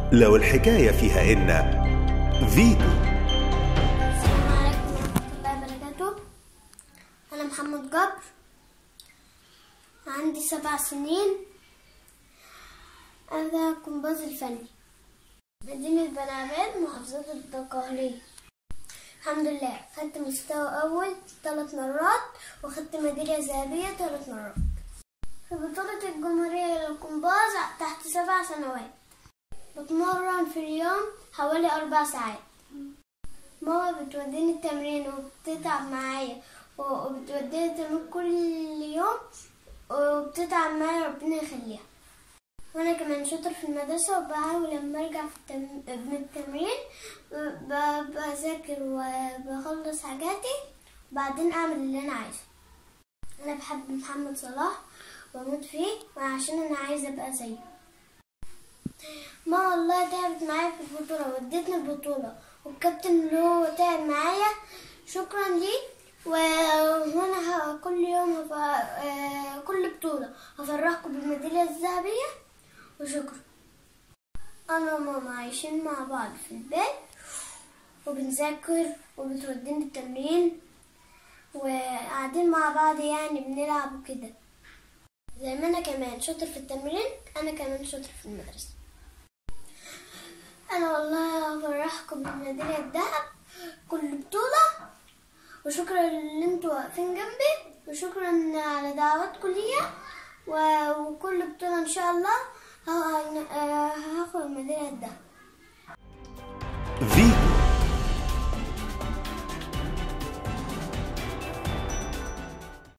لو الحكاية فيها إن فيتو السلام عليكم ورحمة الله وبركاته أنا محمد جبر عندي سبع سنين أنا كومباز الفني مدينة بنعمان محافظة الدقهلية الحمد لله خدت مستوى أول ثلاث مرات وخدت ميدالية ذهبية ثلاث مرات في بطولة الجمهورية للكومباز تحت سبع سنوات بتمرن في اليوم حوالي أربع ساعات ماما بتوديني التمرين وبتتعب معايا وبتوديني التمرين كل يوم وبتتعب معايا ربنا يخليها وانا كمان شاطر في المدرسة وبحاول لما ارجع في التم... من التمرين ب... بذاكر وبخلص حاجاتي وبعدين اعمل اللي انا عايزه انا بحب محمد صلاح واموت فيه وعشان انا عايزه ابقى زيه ما والله تعبت معايا في البطولة ودتني البطولة والكابتن اللي هو تعب معايا شكرا ليه وانا ه- كل يوم هف... آه، كل بطولة هفرحكم بالميدالية الذهبية وشكرا انا وماما عايشين مع بعض في البيت وبنذاكر وبتوديني التمرين وقاعدين مع بعض يعني بنلعب وكده زي ما انا كمان شاطر في التمرين انا كمان شاطر في المدرسة انا والله هفرحكم بالميدالية الذهب كل بطولة وشكرا اللي انتوا واقفين جنبي وشكرا على دعواتكم ليا و- وكل بطولة ان شاء الله ه- ه- هاخد الميدالية الذهب فيتو